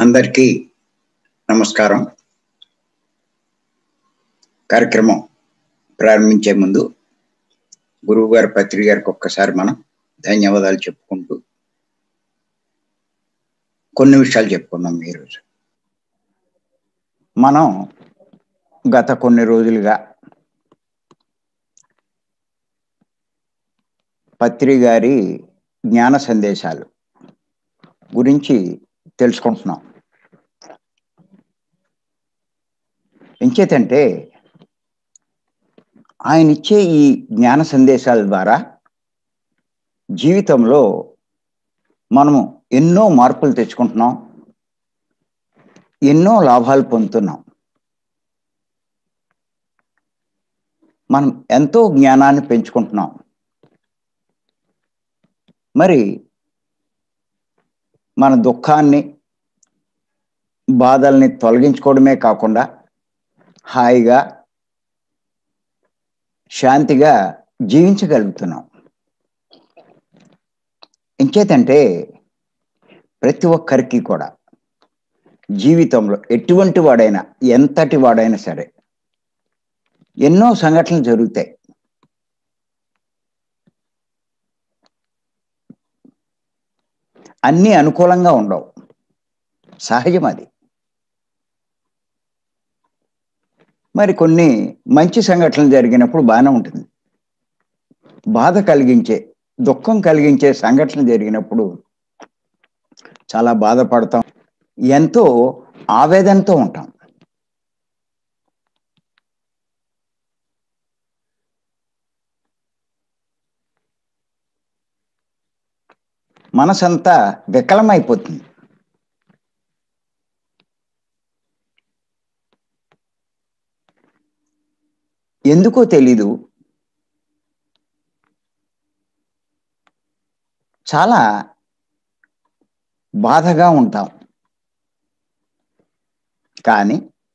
అందరికీ నమస్కారం కార్యక్రమం ప్రారంభించే ముందు గురువు గారి పత్రిక గారికి ఒక్కసారి మనం ధన్యవాదాలు చెప్పుకుంటూ కొన్ని విషయాలు చెప్పుకుందాం ఈరోజు మనం గత కొన్ని రోజులుగా పత్రి గారి జ్ఞాన సందేశాలు గురించి తెలుసుకుంటున్నాం ఎంచేతంటే ఆయన ఇచ్చే ఈ జ్ఞాన సందేశాల ద్వారా జీవితంలో మనము ఎన్నో మార్పులు తెచ్చుకుంటున్నాం ఎన్నో లాభాలు పొందుతున్నాం మనం ఎంతో జ్ఞానాన్ని పెంచుకుంటున్నాం మరి మన దుఃఖాన్ని బాధల్ని తొలగించుకోవడమే కాకుండా హాయిగా శాంతిగా జీవించగలుగుతున్నాం ఇంకేతంటే ప్రతి ఒక్కరికి కూడా జీవితంలో ఎటువంటి వాడైనా ఎంతటి వాడైనా సరే ఎన్నో సంఘటనలు జరుగుతాయి అన్నీ అనుకూలంగా ఉండవు సహజం అది మరి కొన్ని మంచి సంఘటనలు జరిగినప్పుడు బాగానే ఉంటుంది బాధ కలిగించే దుఃఖం కలిగించే సంఘటనలు జరిగినప్పుడు చాలా బాధపడతాం ఎంతో ఆవేదనతో ఉంటాం మనసంతా వికలమైపోతుంది ఎందుకో తెలీదు చాలా బాధగా ఉంటాం కానీ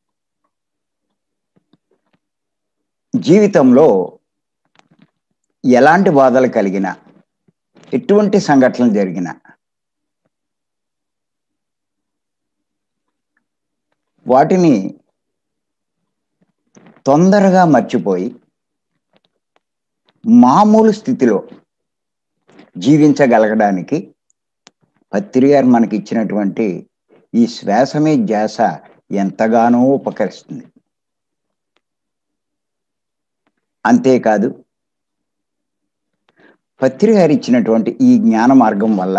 జీవితంలో ఎలాంటి బాధలు కలిగినా ఎటువంటి సంఘటనలు జరిగినా వాటిని తొందరగా మర్చిపోయి మామూలు స్థితిలో జీవించగలగడానికి పత్రి గారు మనకి ఇచ్చినటువంటి ఈ శ్వాసమే ధ్యాస ఎంతగానో ఉపకరిస్తుంది అంతేకాదు పత్రి గారు ఇచ్చినటువంటి ఈ జ్ఞాన మార్గం వల్ల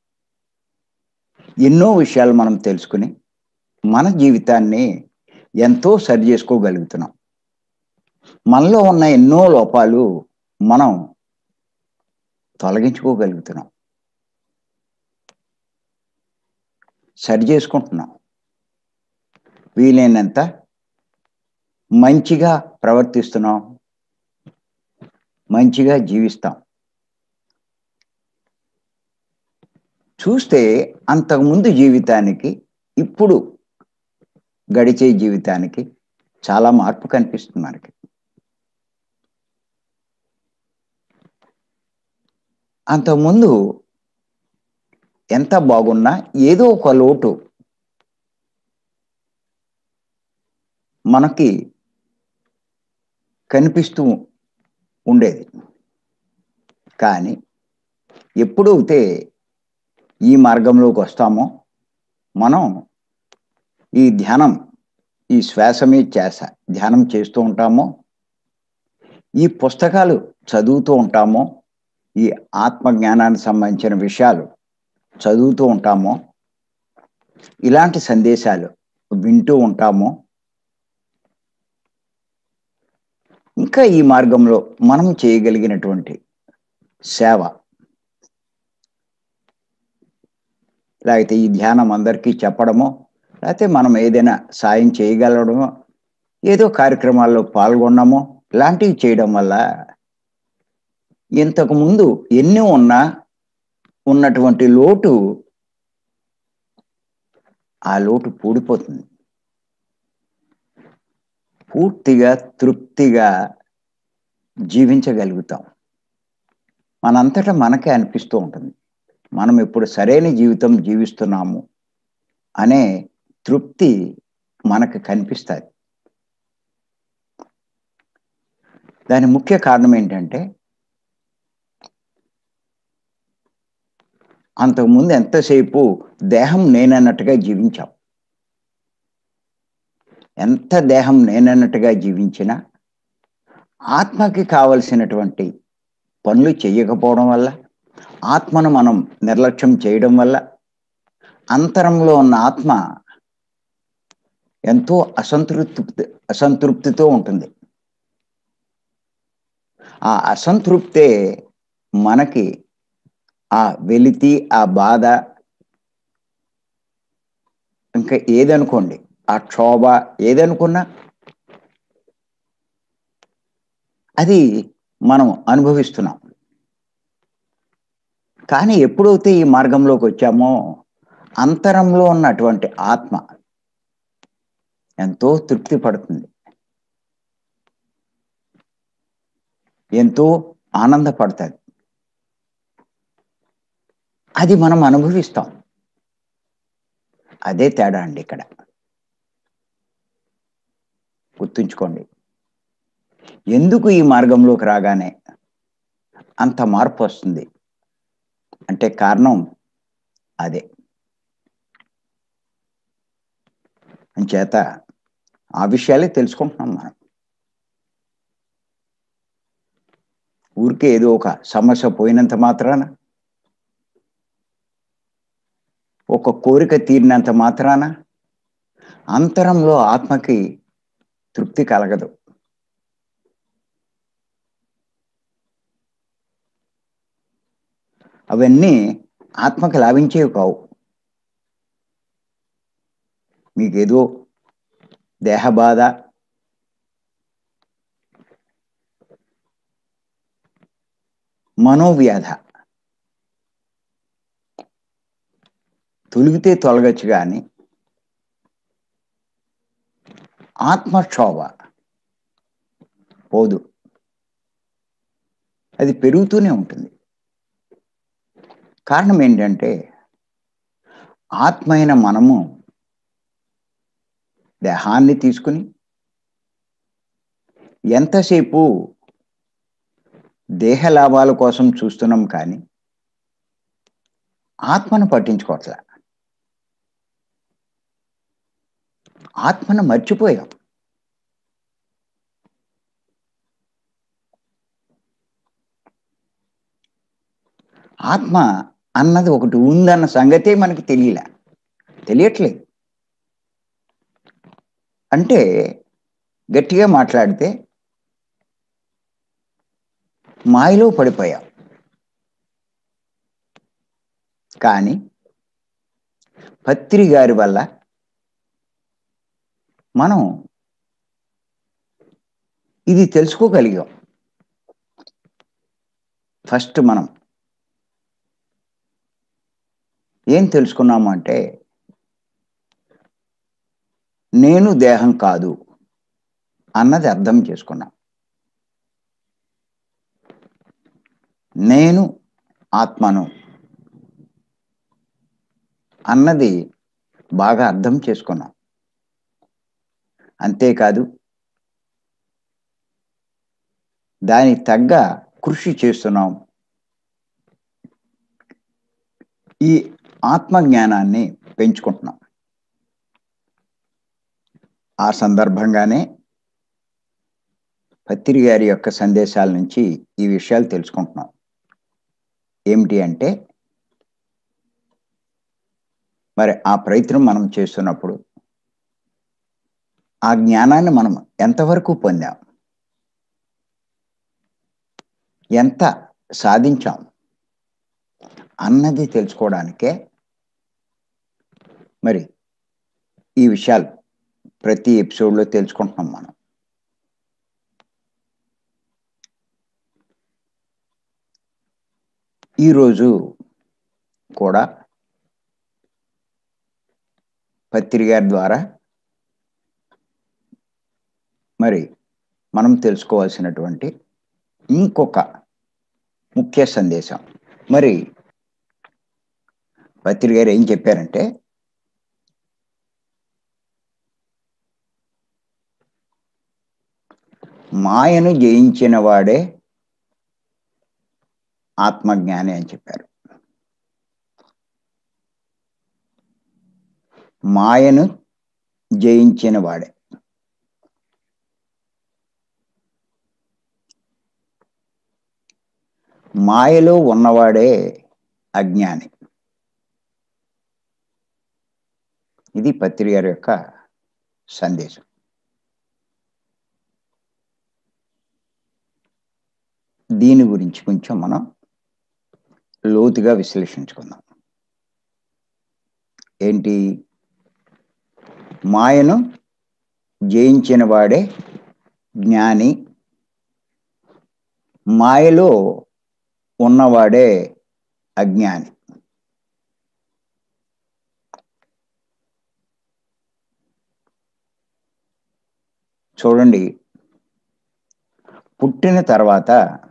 ఎన్నో విషయాలు మనం తెలుసుకుని మన జీవితాన్ని ఎంతో సరి చేసుకోగలుగుతున్నాం మనలో ఉన్న ఎన్నో లోపాలు మనం తొలగించుకోగలుగుతున్నాం సరి చేసుకుంటున్నాం వీలైనంత మంచిగా ప్రవర్తిస్తున్నాం మంచిగా జీవిస్తాం చూస్తే అంతకుముందు జీవితానికి ఇప్పుడు గడిచే జీవితానికి చాలా మార్పు కనిపిస్తుంది మనకి అంతకుముందు ఎంత బాగున్నా ఏదో ఒక లోటు మనకి కనిపిస్తూ ఉండేది కానీ ఎప్పుడైతే ఈ మార్గంలోకి వస్తామో మనం ఈ ధ్యానం ఈ శ్వాసమే చేస ధ్యానం చేస్తూ ఉంటామో ఈ పుస్తకాలు చదువుతూ ఉంటామో ఈ ఆత్మజ్ఞానానికి సంబంధించిన విషయాలు చదువుతూ ఉంటామో ఇలాంటి సందేశాలు వింటూ ఉంటామో ఇంకా ఈ మార్గంలో మనం చేయగలిగినటువంటి సేవ లేకపోతే ఈ ధ్యానం అందరికీ చెప్పడమో లేకపోతే మనం ఏదైనా సాయం చేయగలడమో ఏదో కార్యక్రమాల్లో పాల్గొన్నామో ఇలాంటివి చేయడం వల్ల ఇంతకు ముందు ఎన్ని ఉన్నా ఉన్నటువంటి లోటు ఆ లోటు పూడిపోతుంది పూర్తిగా తృప్తిగా జీవించగలుగుతాం మనంతటా మనకే అనిపిస్తూ ఉంటుంది మనం ఇప్పుడు సరైన జీవితం జీవిస్తున్నాము అనే తృప్తి మనకు కనిపిస్తుంది దాని ముఖ్య కారణం ఏంటంటే అంతకుముందు ఎంతసేపు దేహం నేనన్నట్టుగా జీవించాం ఎంత దేహం నేనన్నట్టుగా జీవించినా ఆత్మకి కావలసినటువంటి పనులు చేయకపోవడం వల్ల ఆత్మను మనం నిర్లక్ష్యం చేయడం వల్ల అంతరంలో ఉన్న ఆత్మ ఎంతో అసంతృప్తి అసంతృప్తితో ఉంటుంది ఆ అసంతృప్తే మనకి ఆ వెలితి ఆ బాధ ఇంకా ఏదనుకోండి ఆ క్షోభ ఏదనుకున్నా అది మనం అనుభవిస్తున్నాం కానీ ఎప్పుడైతే ఈ మార్గంలోకి వచ్చామో అంతరంలో ఉన్నటువంటి ఆత్మ ఎంతో తృప్తి పడుతుంది ఎంతో ఆనందపడుతుంది అది మనం అనుభవిస్తాం అదే తేడా అండి ఇక్కడ గుర్తుంచుకోండి ఎందుకు ఈ మార్గంలోకి రాగానే అంత మార్పు వస్తుంది అంటే కారణం అదే అంచేత ఆ విషయాలే తెలుసుకుంటున్నాం మనం ఊరికే ఏదో ఒక సమస్య పోయినంత మాత్రాన ఒక కోరిక తీరినంత మాత్రాన అంతరంలో ఆత్మకి తృప్తి కలగదు అవన్నీ ఆత్మకి లాభించేవి కావు మీకేదో దేహ బాధ మనోవ్యాధ తొలిగితే తొలగచ్చు కానీ ఆత్మక్షోభ పోదు అది పెరుగుతూనే ఉంటుంది కారణం ఏంటంటే ఆత్మైన మనము దేహాన్ని తీసుకుని ఎంతసేపు దేహ లాభాల కోసం చూస్తున్నాం కానీ ఆత్మను పట్టించుకోవట్లే ఆత్మను మర్చిపోయాం ఆత్మ అన్నది ఒకటి ఉందన్న సంగతే మనకి తెలియలే తెలియట్లేదు అంటే గట్టిగా మాట్లాడితే మాయలో పడిపోయాం కానీ పత్రి గారి వల్ల మనం ఇది తెలుసుకోగలిగాం ఫస్ట్ మనం ఏం తెలుసుకున్నాము అంటే నేను దేహం కాదు అన్నది అర్థం చేసుకున్నాం నేను ఆత్మను అన్నది బాగా అర్థం చేసుకున్నాం అంతేకాదు దానికి తగ్గ కృషి చేస్తున్నాం ఈ ఆత్మజ్ఞానాన్ని పెంచుకుంటున్నాం ఆ సందర్భంగానే పత్రి గారి యొక్క సందేశాల నుంచి ఈ విషయాలు తెలుసుకుంటున్నాం ఏమిటి అంటే మరి ఆ ప్రయత్నం మనం చేస్తున్నప్పుడు ఆ జ్ఞానాన్ని మనం ఎంతవరకు పొందాం ఎంత సాధించాం అన్నది తెలుసుకోవడానికే మరి ఈ విషయాలు ప్రతి ఎపిసోడ్లో తెలుసుకుంటున్నాం మనం ఈరోజు కూడా పత్రి గారి ద్వారా మరి మనం తెలుసుకోవాల్సినటువంటి ఇంకొక ముఖ్య సందేశం మరి పత్రి గారు ఏం చెప్పారంటే మాయను జయించిన వాడే ఆత్మజ్ఞాని అని చెప్పారు మాయను జయించిన వాడే మాయలో ఉన్నవాడే అజ్ఞాని ఇది పత్రి గారి యొక్క సందేశం దీని గురించి కొంచెం మనం లోతుగా విశ్లేషించుకుందాం ఏంటి మాయను జయించిన వాడే జ్ఞాని మాయలో ఉన్నవాడే అజ్ఞాని చూడండి పుట్టిన తర్వాత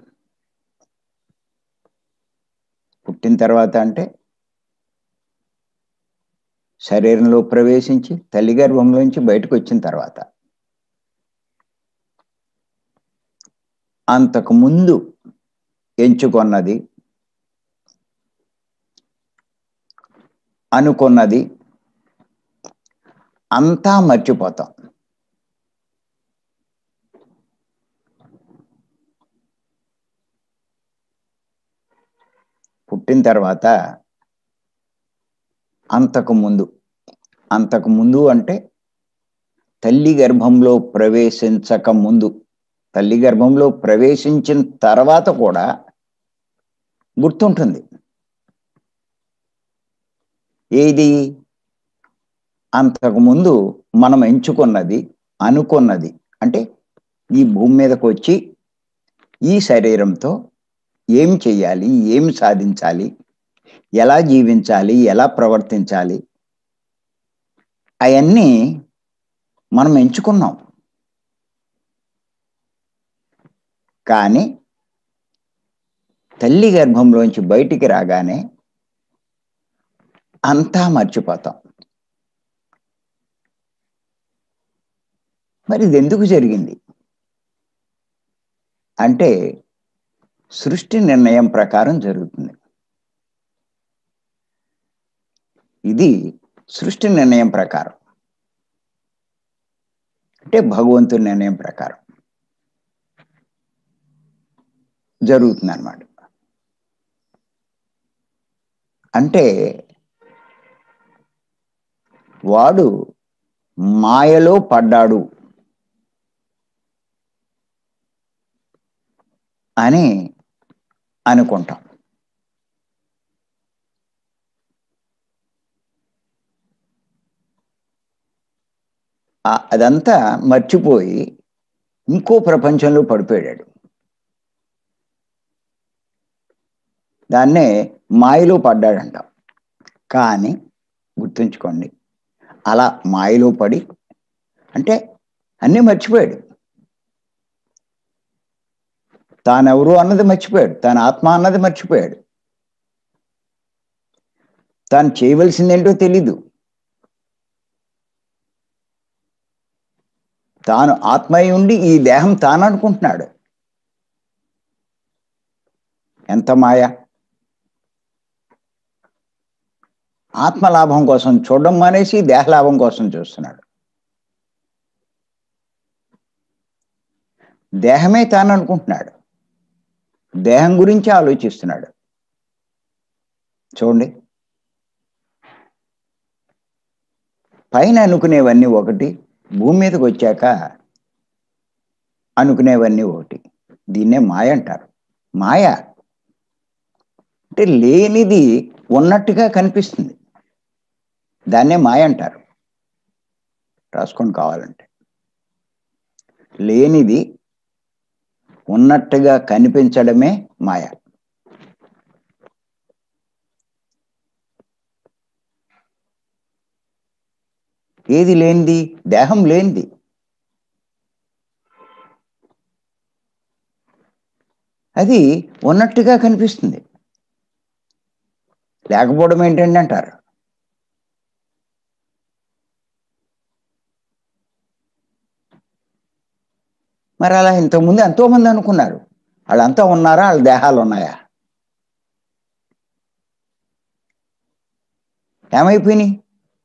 పుట్టిన తర్వాత అంటే శరీరంలో ప్రవేశించి తల్లి గర్భంలోంచి బయటకు వచ్చిన తర్వాత అంతకు ముందు ఎంచుకొన్నది అనుకున్నది అంతా మర్చిపోతాం పుట్టిన తర్వాత అంతకు ముందు అంతకు ముందు అంటే తల్లి గర్భంలో ప్రవేశించక ముందు తల్లి గర్భంలో ప్రవేశించిన తర్వాత కూడా గుర్తుంటుంది ఏది అంతకుముందు మనం ఎంచుకున్నది అనుకున్నది అంటే ఈ భూమి మీదకి వచ్చి ఈ శరీరంతో ఏం చెయ్యాలి ఏం సాధించాలి ఎలా జీవించాలి ఎలా ప్రవర్తించాలి అవన్నీ మనం ఎంచుకున్నాం కానీ తల్లి గర్భంలోంచి బయటికి రాగానే అంతా మర్చిపోతాం మరి ఇది ఎందుకు జరిగింది అంటే సృష్టి నిర్ణయం ప్రకారం జరుగుతుంది ఇది సృష్టి నిర్ణయం ప్రకారం అంటే భగవంతుని నిర్ణయం ప్రకారం జరుగుతుంది అన్నమాట అంటే వాడు మాయలో పడ్డాడు అని అనుకుంటాం అదంతా మర్చిపోయి ఇంకో ప్రపంచంలో పడిపోయాడు దాన్నే మాయలో పడ్డాడంట కానీ గుర్తుంచుకోండి అలా మాయలో పడి అంటే అన్నీ మర్చిపోయాడు తానెవరు అన్నది మర్చిపోయాడు తాను ఆత్మ అన్నది మర్చిపోయాడు తాను చేయవలసిందేంటో తెలీదు తాను ఆత్మయి ఉండి ఈ దేహం తాను అనుకుంటున్నాడు ఎంత మాయ ఆత్మలాభం కోసం చూడడం మానేసి దేహలాభం కోసం చూస్తున్నాడు దేహమే తాను అనుకుంటున్నాడు దేహం గురించి ఆలోచిస్తున్నాడు చూడండి పైన అనుకునేవన్నీ ఒకటి భూమి మీదకి వచ్చాక అనుకునేవన్నీ ఒకటి దీన్నే మాయ అంటారు మాయ అంటే లేనిది ఉన్నట్టుగా కనిపిస్తుంది దాన్నే మాయ అంటారు రాసుకొని కావాలంటే లేనిది ఉన్నట్టుగా కనిపించడమే మాయ ఏది లేనిది దేహం లేనిది అది ఉన్నట్టుగా కనిపిస్తుంది లేకపోవడం ఏంటండి అంటారు మరి అలా ఇంతకుముందు ఎంతోమంది అనుకున్నారు వాళ్ళంతా ఉన్నారా వాళ్ళ దేహాలు ఉన్నాయా ఏమైపోయినాయి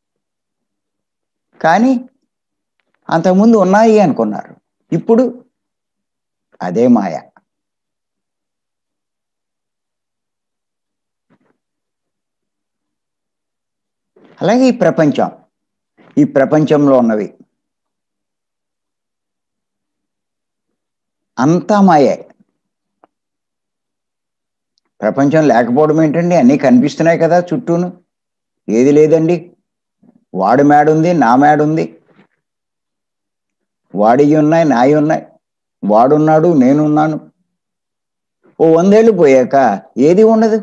కానీ అంతకుముందు ఉన్నాయి అనుకున్నారు ఇప్పుడు అదే మాయ అలాగే ఈ ప్రపంచం ఈ ప్రపంచంలో ఉన్నవి అంతా మాయే ప్రపంచం లేకపోవడం ఏంటండి అన్నీ కనిపిస్తున్నాయి కదా చుట్టూను ఏది లేదండి వాడి మేడ ఉంది నా మేడ ఉంది వాడి ఉన్నాయి నాయి ఉన్నాయి వాడున్నాడు నేనున్నాను ఓ వందేళ్ళు పోయాక ఏది ఉండదు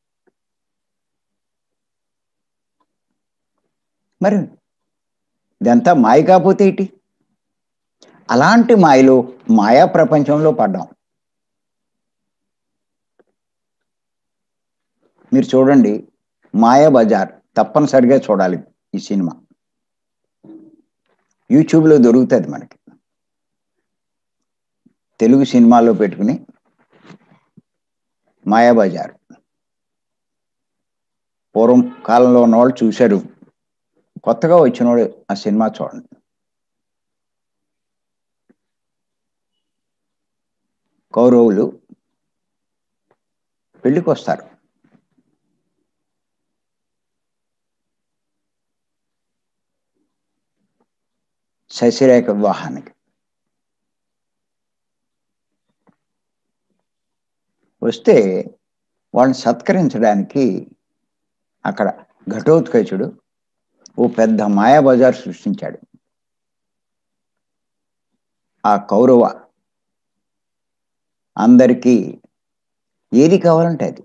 మరి ఇదంతా మాయ కాకపోతే ఏంటి అలాంటి మాయలో మాయా ప్రపంచంలో పడ్డాం మీరు చూడండి మాయా బజార్ తప్పనిసరిగా చూడాలి ఈ సినిమా యూట్యూబ్లో దొరుకుతుంది మనకి తెలుగు సినిమాలో పెట్టుకుని మాయాబజార్ పూర్వం కాలంలో ఉన్నవాళ్ళు చూశారు కొత్తగా వచ్చినవాడు ఆ సినిమా చూడండి కౌరవులు పెళ్ళికి వస్తారు శశిరేఖ వివాహానికి వస్తే వాళ్ళని సత్కరించడానికి అక్కడ ఘటోత్కచుడు ఓ పెద్ద మాయాబజార్ సృష్టించాడు ఆ కౌరవ అందరికీ ఏది కావాలంటే అది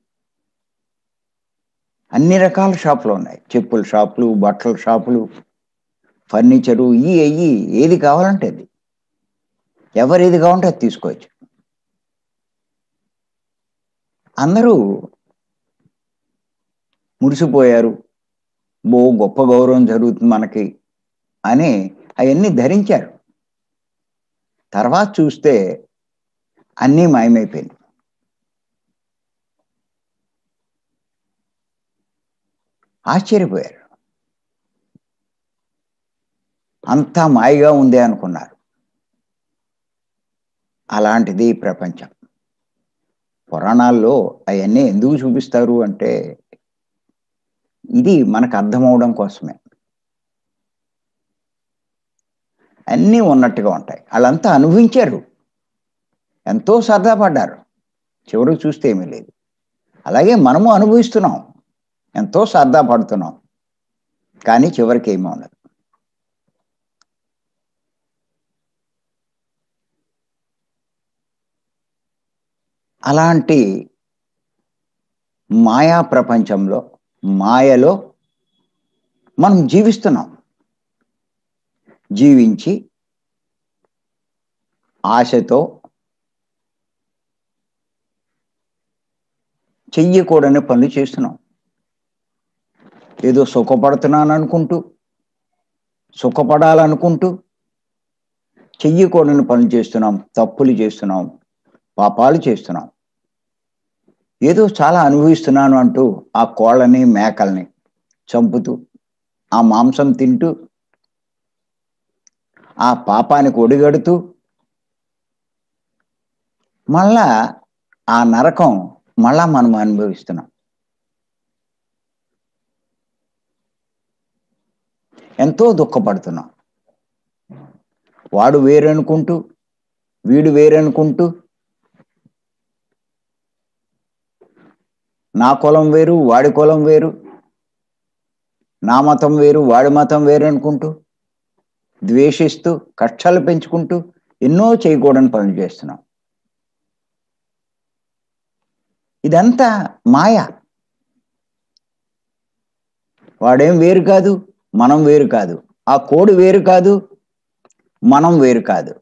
అన్ని రకాల షాపులు ఉన్నాయి చెప్పుల షాపులు బట్టల షాపులు ఫర్నిచరు ఈ అయ్యి ఏది కావాలంటే అది ఎవరు ఏది కావాలంటే అది తీసుకోవచ్చు అందరూ మురిసిపోయారు బో గొప్ప గౌరవం జరుగుతుంది మనకి అని అవన్నీ ధరించారు తర్వాత చూస్తే అన్నీ మాయమైపోయింది ఆశ్చర్యపోయారు అంతా మాయగా ఉంది అనుకున్నారు అలాంటిది ప్రపంచం పురాణాల్లో అవన్నీ ఎందుకు చూపిస్తారు అంటే ఇది మనకు అర్థమవడం కోసమే అన్నీ ఉన్నట్టుగా ఉంటాయి వాళ్ళంతా అనుభవించారు ఎంతో సరదా పడ్డారు చివరికి చూస్తే ఏమీ లేదు అలాగే మనము అనుభవిస్తున్నాం ఎంతో సరదా పడుతున్నాం కానీ చివరికి ఏమీ ఉండదు అలాంటి మాయా ప్రపంచంలో మాయలో మనం జీవిస్తున్నాం జీవించి ఆశతో చెయ్యకూడని పనులు చేస్తున్నాం ఏదో సుఖపడుతున్నాను అనుకుంటూ సుఖపడాలనుకుంటూ చెయ్యకూడని పనులు చేస్తున్నాం తప్పులు చేస్తున్నాం పాపాలు చేస్తున్నాం ఏదో చాలా అనుభవిస్తున్నాను అంటూ ఆ కోళ్ళని మేకల్ని చంపుతూ ఆ మాంసం తింటూ ఆ పాపానికి ఒడిగడుతూ మళ్ళా ఆ నరకం మళ్ళా మనం అనుభవిస్తున్నాం ఎంతో దుఃఖపడుతున్నాం వాడు వేరనుకుంటూ వీడు వేరనుకుంటూ నా కులం వేరు వాడి కులం వేరు నా మతం వేరు వాడి మతం వేరు అనుకుంటూ ద్వేషిస్తూ కక్షలు పెంచుకుంటూ ఎన్నో చేయకూడని పనులు చేస్తున్నాం ఇదంతా మాయ వాడేం వేరు కాదు మనం వేరు కాదు ఆ కోడి వేరు కాదు మనం వేరు కాదు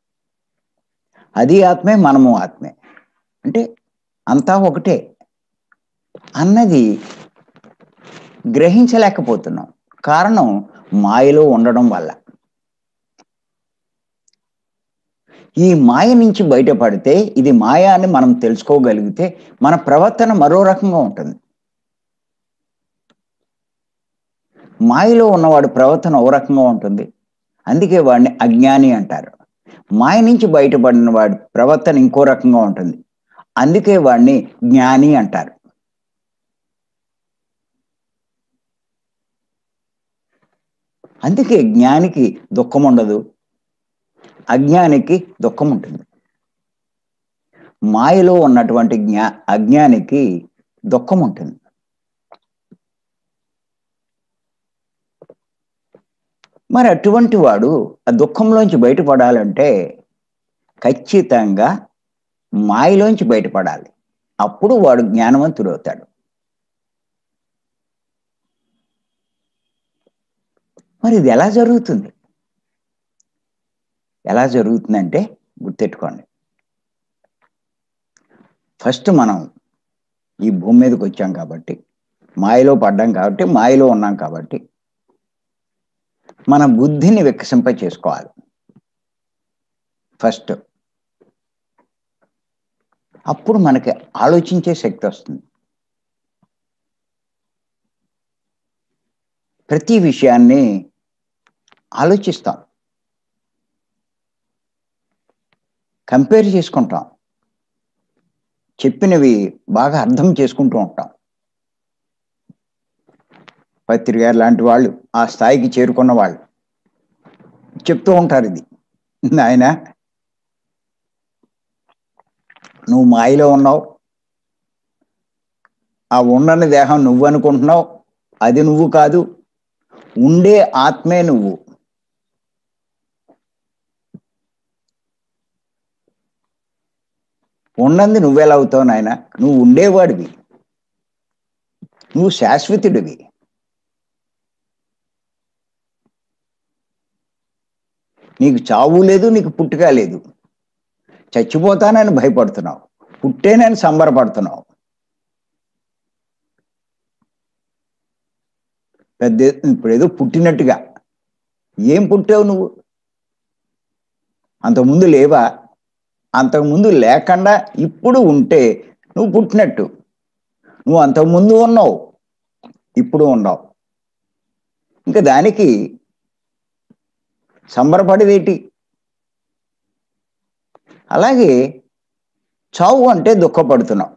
అది ఆత్మే మనము ఆత్మే అంటే అంతా ఒకటే అన్నది గ్రహించలేకపోతున్నాం కారణం మాయలో ఉండడం వల్ల ఈ మాయ నుంచి బయటపడితే ఇది మాయ అని మనం తెలుసుకోగలిగితే మన ప్రవర్తన మరో రకంగా ఉంటుంది మాయలో ఉన్నవాడు ప్రవర్తన ఓ రకంగా ఉంటుంది అందుకే వాడిని అజ్ఞాని అంటారు మాయ నుంచి బయటపడిన వాడి ప్రవర్తన ఇంకో రకంగా ఉంటుంది అందుకే వాడిని జ్ఞాని అంటారు అందుకే జ్ఞానికి దుఃఖం ఉండదు అజ్ఞానికి దుఃఖం ఉంటుంది మాయలో ఉన్నటువంటి జ్ఞా అజ్ఞానికి దుఃఖం ఉంటుంది మరి అటువంటి వాడు ఆ దుఃఖంలోంచి బయటపడాలంటే ఖచ్చితంగా మాయలోంచి బయటపడాలి అప్పుడు వాడు జ్ఞానవంతుడు అవుతాడు మరి ఇది ఎలా జరుగుతుంది ఎలా జరుగుతుందంటే గుర్తెట్టుకోండి ఫస్ట్ మనం ఈ భూమి మీదకి వచ్చాం కాబట్టి మాయలో పడ్డాం కాబట్టి మాయలో ఉన్నాం కాబట్టి మన బుద్ధిని వికసింప చేసుకోవాలి ఫస్ట్ అప్పుడు మనకి ఆలోచించే శక్తి వస్తుంది ప్రతి విషయాన్ని ఆలోచిస్తాం కంపేర్ చేసుకుంటాం చెప్పినవి బాగా అర్థం చేసుకుంటూ ఉంటాం పత్రి గారు లాంటి వాళ్ళు ఆ స్థాయికి చేరుకున్న వాళ్ళు చెప్తూ ఉంటారు ఇది ఆయన నువ్వు మాయలో ఉన్నావు ఆ ఉండని దేహం నువ్వు అనుకుంటున్నావు అది నువ్వు కాదు ఉండే ఆత్మే నువ్వు ఉన్నది నువ్వెలా అవుతావు నాయన నువ్వు ఉండేవాడివి నువ్వు శాశ్వతుడివి నీకు చావు లేదు నీకు పుట్టుక లేదు చచ్చిపోతానని భయపడుతున్నావు పుట్టేనని సంబరపడుతున్నావు పెద్ద ఇప్పుడు ఏదో పుట్టినట్టుగా ఏం పుట్టావు నువ్వు అంతకుముందు లేవా అంతకుముందు లేకుండా ఇప్పుడు ఉంటే నువ్వు పుట్టినట్టు నువ్వు అంతకుముందు ఉన్నావు ఇప్పుడు ఉన్నావు ఇంకా దానికి సంబరపడేదేటి అలాగే చావు అంటే దుఃఖపడుతున్నావు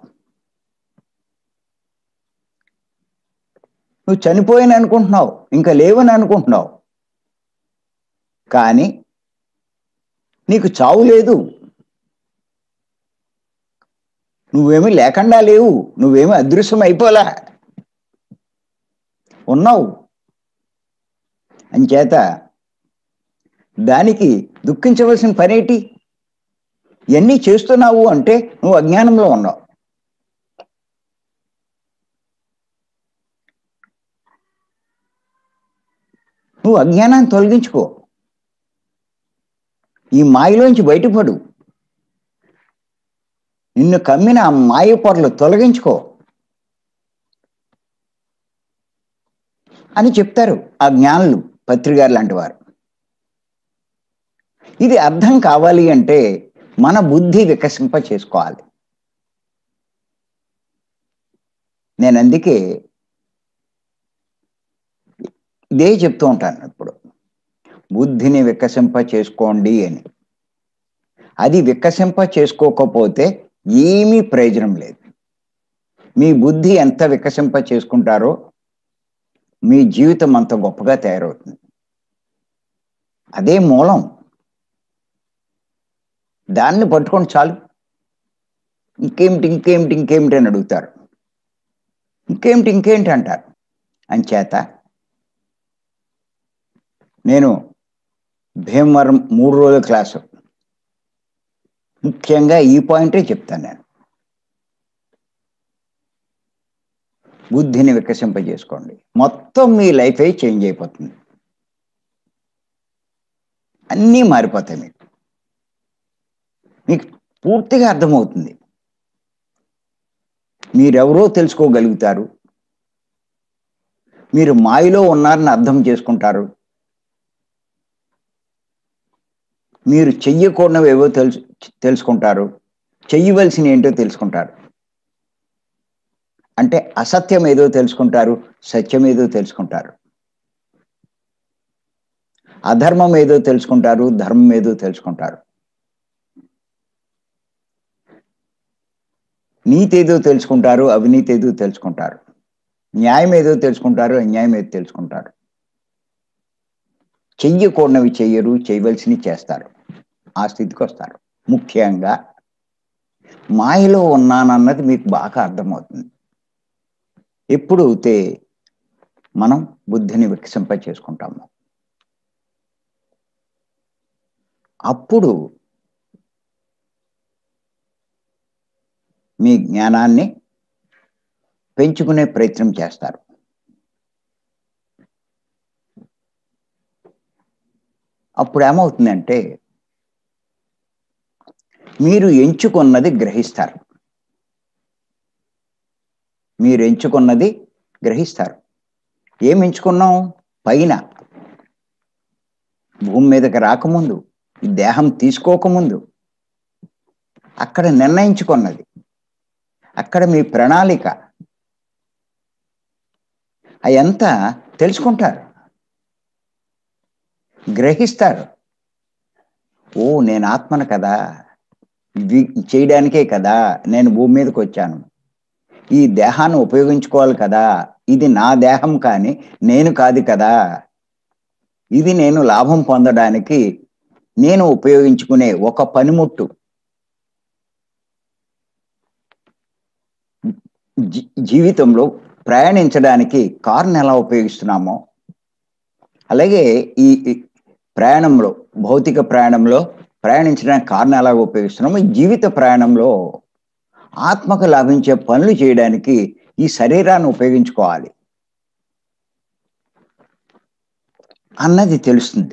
నువ్వు చనిపోయాను అనుకుంటున్నావు ఇంకా లేవని అనుకుంటున్నావు కానీ నీకు చావు లేదు నువ్వేమీ లేకుండా లేవు నువ్వేమీ అదృశ్యం అయిపోలా ఉన్నావు అంచేత దానికి దుఃఖించవలసిన పనేటి ఇవన్నీ చేస్తున్నావు అంటే నువ్వు అజ్ఞానంలో ఉన్నావు నువ్వు అజ్ఞానాన్ని తొలగించుకో ఈ మాయలోంచి బయటపడు నిన్ను కమ్మిన ఆ మాయ పొరలు తొలగించుకో అని చెప్తారు ఆ జ్ఞానులు పత్రికారు లాంటి వారు ఇది అర్థం కావాలి అంటే మన బుద్ధి వికసింప చేసుకోవాలి నేను అందుకే ఇదే చెప్తూ ఉంటాను ఇప్పుడు బుద్ధిని వికసింప చేసుకోండి అని అది వికసింప చేసుకోకపోతే ఏమీ ప్రయోజనం లేదు మీ బుద్ధి ఎంత వికసింప చేసుకుంటారో మీ జీవితం అంత గొప్పగా తయారవుతుంది అదే మూలం దాన్ని పట్టుకొని చాలు ఇంకేమిటి ఇంకేమిటి ఇంకేమిటి అని అడుగుతారు ఇంకేమిటి ఇంకేంటి అంటారు అంచేత నేను భీమవరం మూడు రోజుల క్లాసు ముఖ్యంగా ఈ పాయింటే చెప్తాను నేను బుద్ధిని వికసింపజేసుకోండి మొత్తం మీ లైఫే చేంజ్ అయిపోతుంది అన్నీ మారిపోతాయి మీకు మీకు పూర్తిగా అర్థమవుతుంది మీరెవరో తెలుసుకోగలుగుతారు మీరు మాయలో ఉన్నారని అర్థం చేసుకుంటారు మీరు చెయ్యకూడనివి ఏవో తెలుసు తెలుసుకుంటారు చెయ్యవలసిన ఏంటో తెలుసుకుంటారు అంటే అసత్యం ఏదో తెలుసుకుంటారు సత్యం ఏదో తెలుసుకుంటారు అధర్మం ఏదో తెలుసుకుంటారు ధర్మం ఏదో తెలుసుకుంటారు నీతి ఏదో తెలుసుకుంటారు అవినీతి ఏదో తెలుసుకుంటారు న్యాయం ఏదో తెలుసుకుంటారు అన్యాయం ఏదో తెలుసుకుంటారు చెయ్యకూడనివి చెయ్యరు చేయవలసినవి చేస్తారు ఆ స్థితికి వస్తారు ముఖ్యంగా మాయలో ఉన్నానన్నది మీకు బాగా అర్థమవుతుంది ఎప్పుడు అయితే మనం బుద్ధిని వికసింప చేసుకుంటాము అప్పుడు మీ జ్ఞానాన్ని పెంచుకునే ప్రయత్నం చేస్తారు అప్పుడు ఏమవుతుందంటే మీరు ఎంచుకున్నది గ్రహిస్తారు మీరు ఎంచుకున్నది గ్రహిస్తారు ఏం ఎంచుకున్నాం పైన భూమి మీదకి రాకముందు ఈ దేహం తీసుకోకముందు అక్కడ నిర్ణయించుకున్నది అక్కడ మీ ప్రణాళిక అయంతా తెలుసుకుంటారు గ్రహిస్తారు ఓ నేను ఆత్మను కదా ఇవి చేయడానికే కదా నేను భూమి మీదకి వచ్చాను ఈ దేహాన్ని ఉపయోగించుకోవాలి కదా ఇది నా దేహం కానీ నేను కాదు కదా ఇది నేను లాభం పొందడానికి నేను ఉపయోగించుకునే ఒక పనిముట్టు జీవితంలో ప్రయాణించడానికి కారుని ఎలా ఉపయోగిస్తున్నామో అలాగే ఈ ప్రయాణంలో భౌతిక ప్రయాణంలో ప్రయాణించడానికి కారుని ఎలా ఉపయోగిస్తున్నామో ఈ జీవిత ప్రయాణంలో ఆత్మకు లాభించే పనులు చేయడానికి ఈ శరీరాన్ని ఉపయోగించుకోవాలి అన్నది తెలుస్తుంది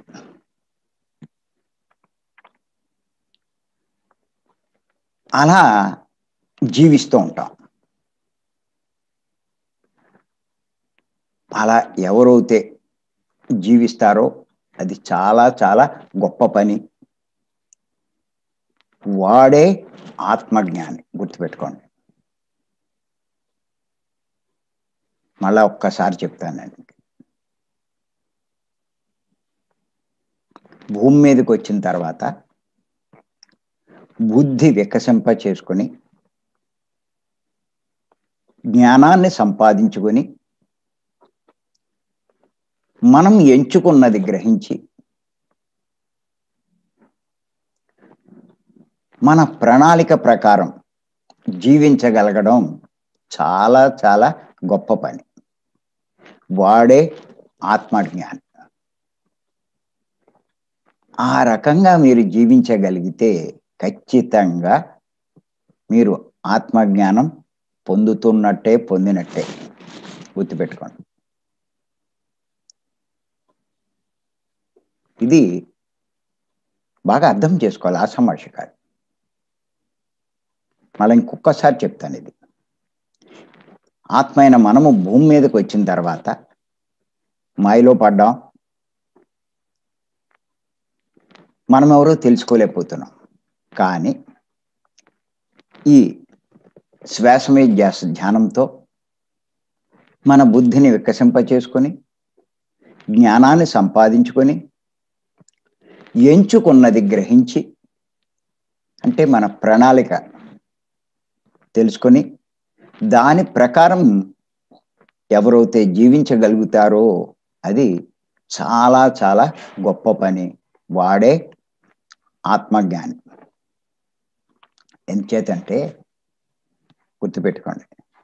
అలా జీవిస్తూ ఉంటాం అలా ఎవరైతే జీవిస్తారో అది చాలా చాలా గొప్ప పని వాడే ఆత్మజ్ఞాని గుర్తుపెట్టుకోండి మళ్ళా ఒక్కసారి చెప్తాను నేను భూమి మీదకి వచ్చిన తర్వాత బుద్ధి వికసింప చేసుకొని జ్ఞానాన్ని సంపాదించుకొని మనం ఎంచుకున్నది గ్రహించి మన ప్రణాళిక ప్రకారం జీవించగలగడం చాలా చాలా గొప్ప పని వాడే ఆత్మజ్ఞాని ఆ రకంగా మీరు జీవించగలిగితే ఖచ్చితంగా మీరు ఆత్మజ్ఞానం పొందుతున్నట్టే పొందినట్టే గుర్తుపెట్టుకోండి ఇది బాగా అర్థం చేసుకోవాలి ఆసమాషి కాదు మళ్ళీ ఇంకొకసారి చెప్తాను ఇది ఆత్మైన మనము భూమి మీదకి వచ్చిన తర్వాత మాయలో పడ్డాం మనం ఎవరో తెలుసుకోలేకపోతున్నాం కానీ ఈ శ్వాసమే ధ్యాస ధ్యానంతో మన బుద్ధిని వికసింప చేసుకొని జ్ఞానాన్ని సంపాదించుకొని ఎంచుకున్నది గ్రహించి అంటే మన ప్రణాళిక తెలుసుకొని దాని ప్రకారం ఎవరైతే జీవించగలుగుతారో అది చాలా చాలా గొప్ప పని వాడే ఆత్మజ్ఞాని ఎంచేతంటే గుర్తుపెట్టుకోండి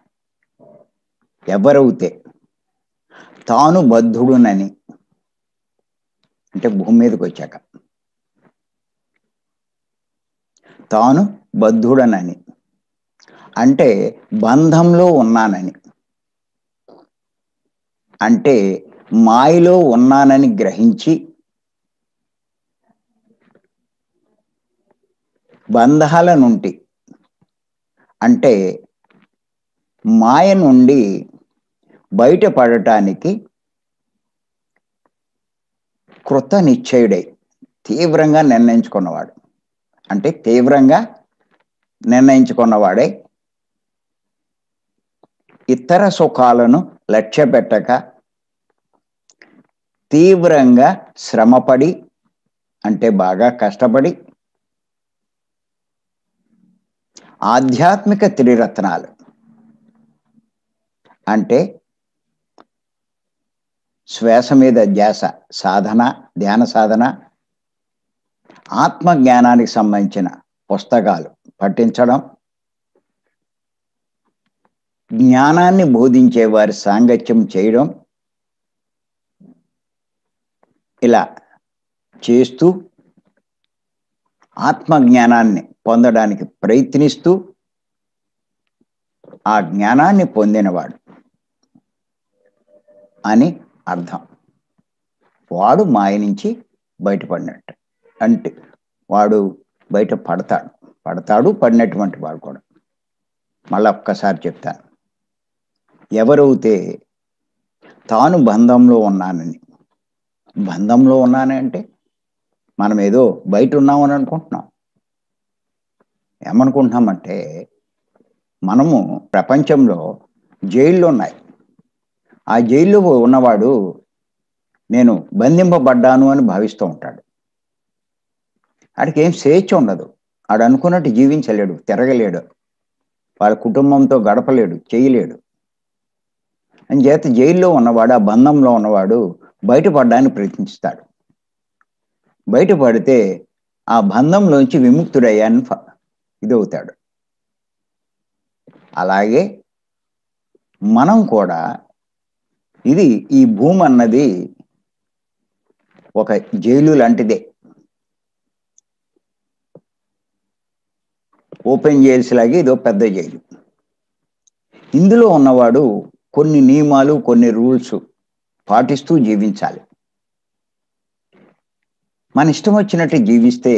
ఎవరైతే తాను బద్ధుడునని అంటే భూమి మీదకి వచ్చాక తాను బద్ధుడనని అంటే బంధంలో ఉన్నానని అంటే మాయలో ఉన్నానని గ్రహించి బంధాల నుండి అంటే మాయ నుండి బయటపడటానికి కృత నిశ్చయుడై తీవ్రంగా నిర్ణయించుకున్నవాడు అంటే తీవ్రంగా నిర్ణయించుకున్నవాడే ఇతర సుఖాలను లక్ష్య పెట్టక తీవ్రంగా శ్రమపడి అంటే బాగా కష్టపడి ఆధ్యాత్మిక త్రిరత్నాలు అంటే శ్వాస మీద ధ్యాస సాధన ధ్యాన సాధన ఆత్మజ్ఞానానికి సంబంధించిన పుస్తకాలు పఠించడం జ్ఞానాన్ని బోధించే వారి సాంగత్యం చేయడం ఇలా చేస్తూ ఆత్మజ్ఞానాన్ని పొందడానికి ప్రయత్నిస్తూ ఆ జ్ఞానాన్ని పొందినవాడు అని అర్థం వాడు మాయ నుంచి బయటపడినట్టు అంటే వాడు బయట పడతాడు పడతాడు పడినటువంటి వాడు కూడా మళ్ళీ ఒక్కసారి చెప్తాను ఎవరైతే తాను బంధంలో ఉన్నానని బంధంలో ఉన్నానని అంటే మనం ఏదో బయట ఉన్నామని అనుకుంటున్నాం ఏమనుకుంటున్నామంటే మనము ప్రపంచంలో జైళ్ళు ఉన్నాయి ఆ జైల్లో ఉన్నవాడు నేను బంధింపబడ్డాను అని భావిస్తూ ఉంటాడు ఆడికి ఏం స్వేచ్ఛ ఉండదు ఆడు అనుకున్నట్టు జీవించలేడు తిరగలేడు వాళ్ళ కుటుంబంతో గడపలేడు చేయలేడు అని చేత జైల్లో ఉన్నవాడు ఆ బంధంలో ఉన్నవాడు బయటపడడానికి ప్రయత్నిస్తాడు బయటపడితే ఆ బంధంలోంచి విముక్తుడయ్యాన్ని ఇదవుతాడు అలాగే మనం కూడా ఇది ఈ భూమి అన్నది ఒక జైలు లాంటిదే ఓపెన్ జైల్స్ లాగే ఇదో పెద్ద జైలు ఇందులో ఉన్నవాడు కొన్ని నియమాలు కొన్ని రూల్స్ పాటిస్తూ జీవించాలి మన ఇష్టం వచ్చినట్టు జీవిస్తే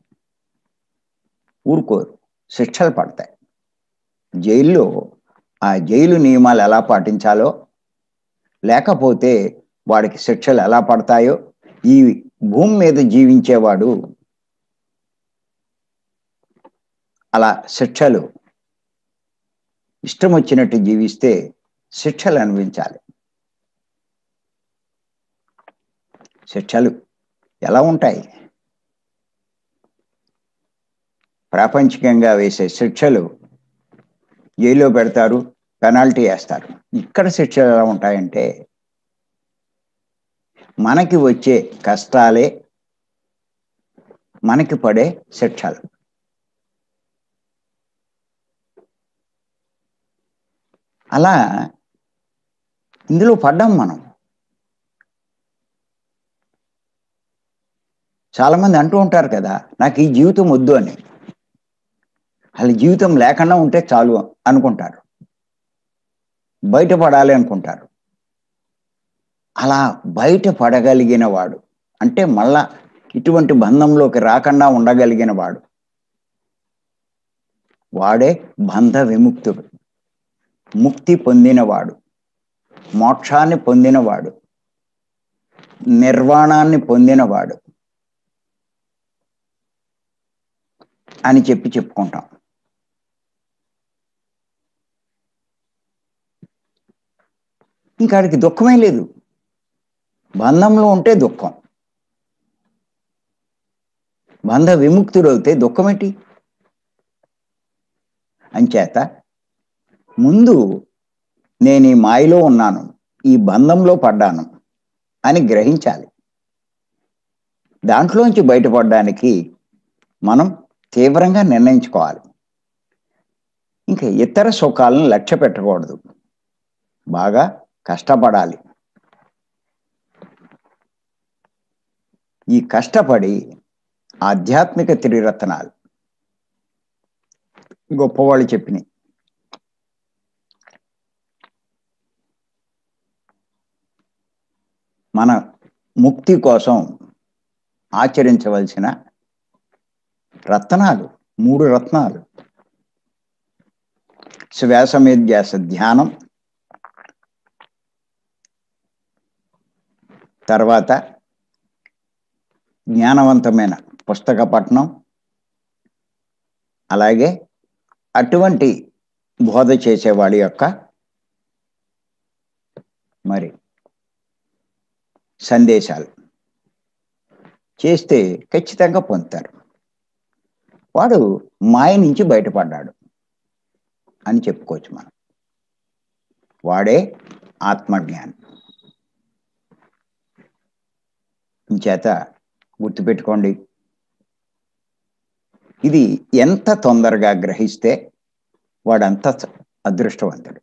ఊరుకోరు శిక్షలు పడతాయి జైల్లో ఆ జైలు నియమాలు ఎలా పాటించాలో లేకపోతే వాడికి శిక్షలు ఎలా పడతాయో ఈ భూమి మీద జీవించేవాడు అలా శిక్షలు ఇష్టం వచ్చినట్టు జీవిస్తే శిక్షలు అనుభవించాలి శిక్షలు ఎలా ఉంటాయి ప్రాపంచికంగా వేసే శిక్షలు జైల్లో పెడతారు పెనాల్టీ వేస్తారు ఇక్కడ శిక్షలు ఎలా ఉంటాయంటే మనకి వచ్చే కష్టాలే మనకి పడే శిక్షలు అలా ఇందులో పడ్డాం మనం చాలామంది అంటూ ఉంటారు కదా నాకు ఈ జీవితం వద్దు అని వాళ్ళ జీవితం లేకుండా ఉంటే చాలు అనుకుంటారు బయటపడాలి అనుకుంటారు అలా బయట పడగలిగిన వాడు అంటే మళ్ళా ఇటువంటి బంధంలోకి రాకుండా ఉండగలిగిన వాడు వాడే బంధ విముక్తుడు ముక్తి పొందినవాడు మోక్షాన్ని పొందినవాడు నిర్వాణాన్ని పొందినవాడు అని చెప్పి చెప్పుకుంటాం ఇంకాడికి దుఃఖమే లేదు బంధంలో ఉంటే దుఃఖం బంధ విముక్తుడవుతే దుఃఖమేంటి అంచేత ముందు నేను ఈ మాయలో ఉన్నాను ఈ బంధంలో పడ్డాను అని గ్రహించాలి దాంట్లోంచి బయటపడడానికి మనం తీవ్రంగా నిర్ణయించుకోవాలి ఇంకా ఇతర సుఖాలను లక్ష్య పెట్టకూడదు బాగా కష్టపడాలి ఈ కష్టపడి ఆధ్యాత్మిక త్రిరత్నాలు గొప్పవాళ్ళు చెప్పినాయి మన ముక్తి కోసం ఆచరించవలసిన రత్నాలు మూడు రత్నాలు శ్వాసమేధ్యాస ధ్యానం తర్వాత జ్ఞానవంతమైన పుస్తక పఠనం అలాగే అటువంటి బోధ చేసేవాడి యొక్క మరి సందేశాలు చేస్తే ఖచ్చితంగా పొందుతారు వాడు మాయ నుంచి బయటపడ్డాడు అని చెప్పుకోవచ్చు మనం వాడే ఆత్మజ్ఞాని చేత గుర్తుపెట్టుకోండి ఇది ఎంత తొందరగా గ్రహిస్తే వాడంత అదృష్టవంతుడు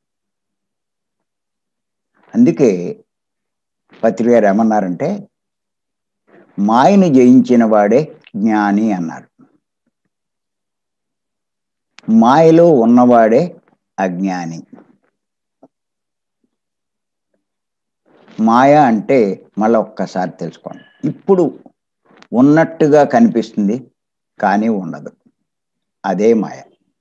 అందుకే పత్రిక గారు ఏమన్నారంటే మాయను జయించిన వాడే జ్ఞాని అన్నారు మాయలో ఉన్నవాడే అజ్ఞాని మాయ అంటే మళ్ళీ ఒక్కసారి తెలుసుకోండి ఇప్పుడు ఉన్నట్టుగా కనిపిస్తుంది కానీ ఉండదు అదే మాయ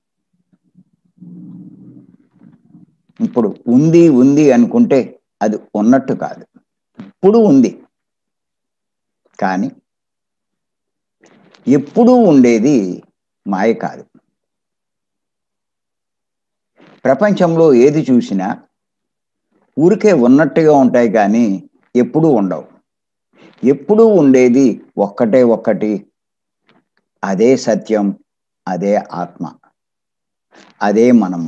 ఇప్పుడు ఉంది ఉంది అనుకుంటే అది ఉన్నట్టు కాదు ఇప్పుడు ఉంది కానీ ఎప్పుడూ ఉండేది మాయ కాదు ప్రపంచంలో ఏది చూసినా ఊరికే ఉన్నట్టుగా ఉంటాయి కానీ ఎప్పుడూ ఉండవు ఎప్పుడూ ఉండేది ఒక్కటే ఒక్కటి అదే సత్యం అదే ఆత్మ అదే మనము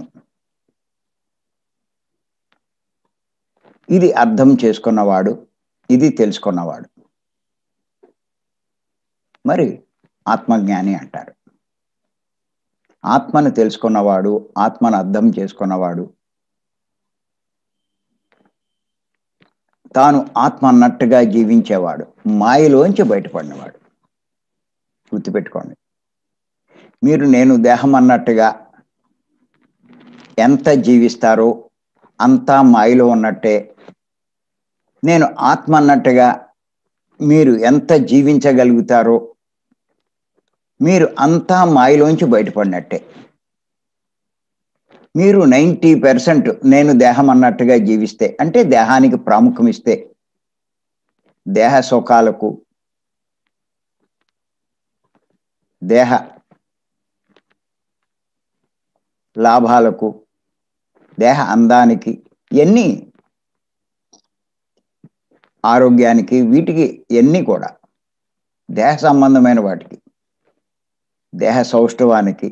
ఇది అర్థం చేసుకున్నవాడు ఇది తెలుసుకున్నవాడు మరి ఆత్మజ్ఞాని అంటారు ఆత్మను తెలుసుకున్నవాడు ఆత్మను అర్థం చేసుకున్నవాడు తాను ఆత్మ అన్నట్టుగా జీవించేవాడు మాయలోంచి బయటపడినవాడు గుర్తుపెట్టుకోండి మీరు నేను దేహం అన్నట్టుగా ఎంత జీవిస్తారో అంతా మాయలో ఉన్నట్టే నేను ఆత్మ అన్నట్టుగా మీరు ఎంత జీవించగలుగుతారో మీరు అంతా మాయలోంచి బయటపడినట్టే మీరు నైంటీ పర్సెంట్ నేను దేహం అన్నట్టుగా జీవిస్తే అంటే దేహానికి ప్రాముఖ్యం ఇస్తే దేహ సుఖాలకు దేహ లాభాలకు దేహ అందానికి ఇవన్నీ ఆరోగ్యానికి వీటికి ఇవన్నీ కూడా దేహ సంబంధమైన వాటికి దేహ సౌష్ఠవానికి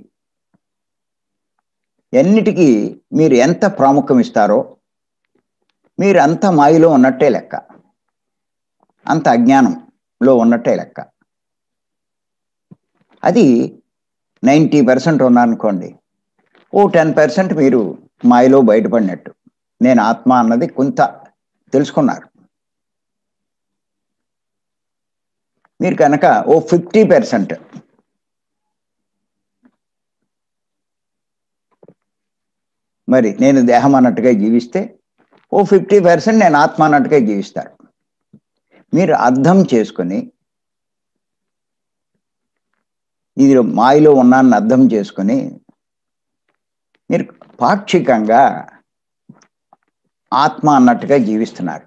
ఎన్నిటికీ మీరు ఎంత ప్రాముఖ్యం ఇస్తారో మీరు అంత మాయలో ఉన్నట్టే లెక్క అంత అజ్ఞానంలో ఉన్నట్టే లెక్క అది నైంటీ పర్సెంట్ ఉన్నారనుకోండి ఓ టెన్ పర్సెంట్ మీరు మాయలో బయటపడినట్టు నేను ఆత్మ అన్నది కొంత తెలుసుకున్నారు మీరు కనుక ఓ ఫిఫ్టీ పర్సెంట్ మరి నేను దేహం అన్నట్టుగా జీవిస్తే ఓ ఫిఫ్టీ పర్సెంట్ నేను ఆత్మ అన్నట్టుగా జీవిస్తారు మీరు అర్థం చేసుకొని ఇది మాయలో ఉన్నాన్ని అర్థం చేసుకొని మీరు పాక్షికంగా ఆత్మ అన్నట్టుగా జీవిస్తున్నారు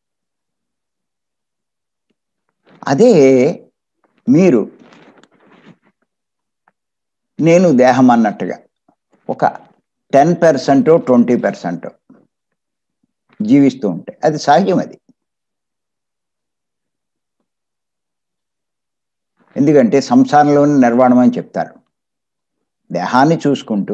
అదే మీరు నేను దేహం అన్నట్టుగా ఒక టెన్ పర్సెంట్ ట్వంటీ పర్సెంట్ జీవిస్తూ ఉంటే అది సహజం అది ఎందుకంటే సంసారంలోని నిర్వాణం అని చెప్తారు దేహాన్ని చూసుకుంటూ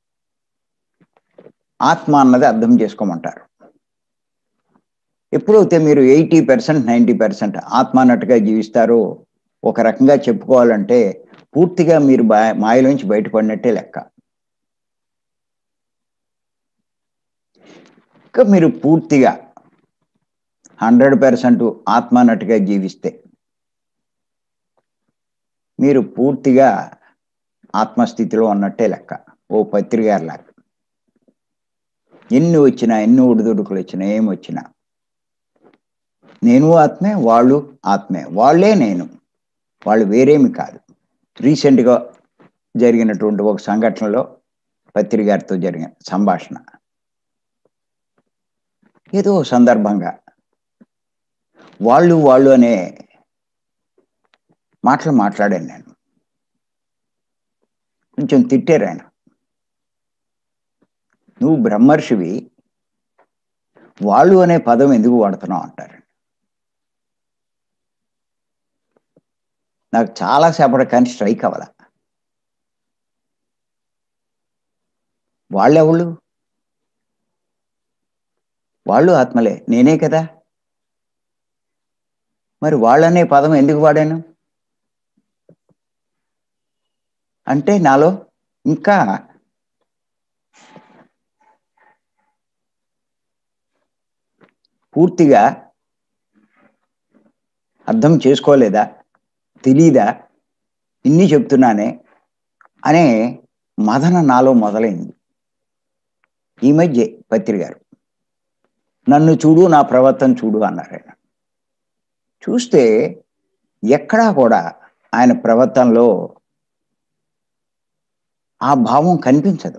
ఆత్మ అన్నది అర్థం చేసుకోమంటారు ఎప్పుడైతే మీరు ఎయిటీ పర్సెంట్ నైంటీ పర్సెంట్ ఆత్మ అన్నట్టుగా జీవిస్తారో ఒక రకంగా చెప్పుకోవాలంటే పూర్తిగా మీరు మాయలోంచి బయటపడినట్టే లెక్క ఇంకా మీరు పూర్తిగా హండ్రెడ్ పర్సెంట్ ఆత్మ అన్నట్టుగా జీవిస్తే మీరు పూర్తిగా ఆత్మస్థితిలో ఉన్నట్టే లెక్క ఓ పత్రికారులాగా ఎన్ని వచ్చినా ఎన్ని ఒడిదుడుకులు వచ్చినా ఏమి వచ్చినా నేను ఆత్మే వాళ్ళు ఆత్మే వాళ్ళే నేను వాళ్ళు వేరేమి కాదు రీసెంట్గా జరిగినటువంటి ఒక సంఘటనలో పత్రికారితో జరిగిన సంభాషణ ఏదో సందర్భంగా వాళ్ళు వాళ్ళు అనే మాటలు మాట్లాడాను నేను కొంచెం తిట్టారు ఆయన నువ్వు బ్రహ్మర్షివి వాళ్ళు అనే పదం ఎందుకు వాడుతున్నావు అంటారు నాకు చాలాసేపటి కానీ స్ట్రైక్ అవ్వాల వాళ్ళెవళ్ళు వాళ్ళు ఆత్మలే నేనే కదా మరి వాళ్ళనే పదం ఎందుకు వాడాను అంటే నాలో ఇంకా పూర్తిగా అర్థం చేసుకోలేదా తెలీదా ఇన్ని చెప్తున్నానే అనే మదన నాలో మొదలైంది ఈ మధ్య పత్రి గారు నన్ను చూడు నా ప్రవర్తన చూడు అన్నారు ఆయన చూస్తే ఎక్కడా కూడా ఆయన ప్రవర్తనలో ఆ భావం కనిపించదు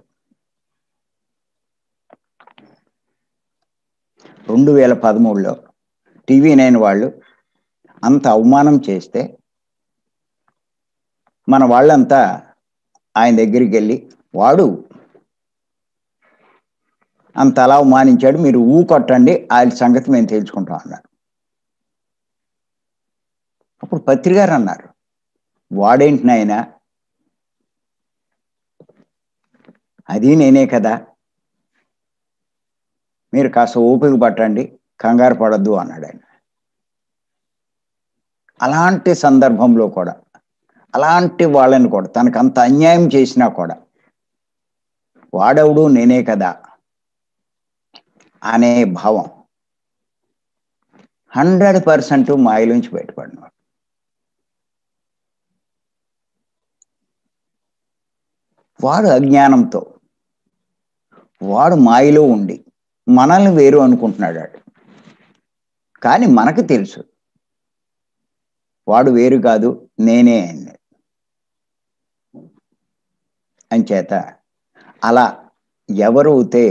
రెండు వేల పదమూడులో టీవీ నైన్ వాళ్ళు అంత అవమానం చేస్తే మన వాళ్ళంతా ఆయన దగ్గరికి వెళ్ళి వాడు అంత అలా అవమానించాడు మీరు ఊ కొట్టండి ఆయన సంగతి మేము తేల్చుకుంటాం అన్నారు అప్పుడు పత్రికారు అన్నారు వాడేంటి నాయన అది నేనే కదా మీరు కాస్త ఓపిక పట్టండి కంగారు పడద్దు అన్నాడు ఆయన అలాంటి సందర్భంలో కూడా అలాంటి వాళ్ళని కూడా తనకు అంత అన్యాయం చేసినా కూడా వాడవుడు నేనే కదా అనే భావం హండ్రెడ్ పర్సెంట్ మాయలోంచి బయటపడినాడు వాడు అజ్ఞానంతో వాడు మాయలో ఉండి మనల్ని వేరు అనుకుంటున్నాడు వాడు కానీ మనకు తెలుసు వాడు వేరు కాదు నేనే అన్నాడు అంచేత అలా ఎవరైతే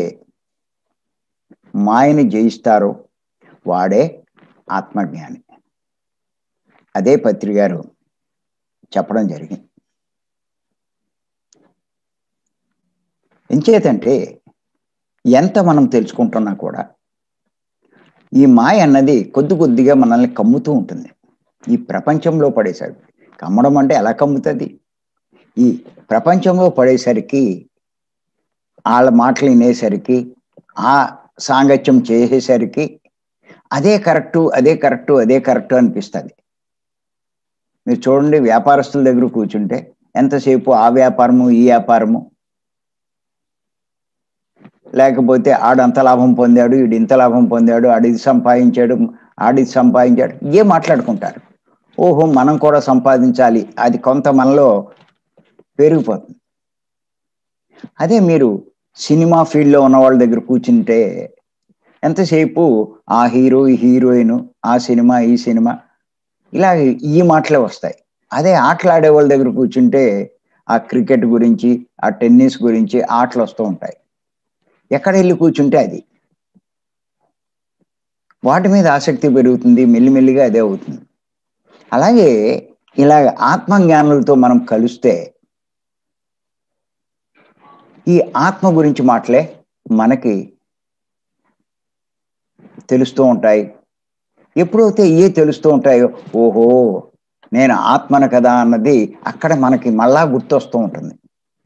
మాయని జయిస్తారో వాడే ఆత్మజ్ఞాని అదే పత్రి గారు చెప్పడం జరిగింది ఎంచేతంటే ఎంత మనం తెలుసుకుంటున్నా కూడా ఈ మాయ అన్నది కొద్ది కొద్దిగా మనల్ని కమ్ముతూ ఉంటుంది ఈ ప్రపంచంలో పడేసరికి కమ్మడం అంటే ఎలా కమ్ముతుంది ఈ ప్రపంచంలో పడేసరికి వాళ్ళ మాటలు వినేసరికి ఆ సాంగత్యం చేసేసరికి అదే కరెక్టు అదే కరెక్టు అదే కరెక్టు అనిపిస్తుంది మీరు చూడండి వ్యాపారస్తుల దగ్గర కూర్చుంటే ఎంతసేపు ఆ వ్యాపారము ఈ వ్యాపారము లేకపోతే ఆడంత లాభం పొందాడు వీడు ఇంత లాభం పొందాడు ఆడిది సంపాదించాడు ఆడిది సంపాదించాడు ఏ మాట్లాడుకుంటారు ఓహో మనం కూడా సంపాదించాలి అది కొంత మనలో పెరిగిపోతుంది అదే మీరు సినిమా ఫీల్డ్లో ఉన్న వాళ్ళ దగ్గర కూర్చుంటే ఎంతసేపు ఆ హీరో ఈ హీరోయిన్ ఆ సినిమా ఈ సినిమా ఇలా ఈ మాటలే వస్తాయి అదే ఆటలాడే వాళ్ళ దగ్గర కూర్చుంటే ఆ క్రికెట్ గురించి ఆ టెన్నిస్ గురించి ఆటలు వస్తూ ఉంటాయి ఎక్కడ వెళ్ళి కూర్చుంటే అది వాటి మీద ఆసక్తి పెరుగుతుంది మెల్లిమెల్లిగా అదే అవుతుంది అలాగే ఇలాగ ఆత్మజ్ఞానులతో మనం కలిస్తే ఈ ఆత్మ గురించి మాటలే మనకి తెలుస్తూ ఉంటాయి ఎప్పుడైతే ఏ తెలుస్తూ ఉంటాయో ఓహో నేను ఆత్మను కదా అన్నది అక్కడ మనకి మళ్ళా గుర్తొస్తూ ఉంటుంది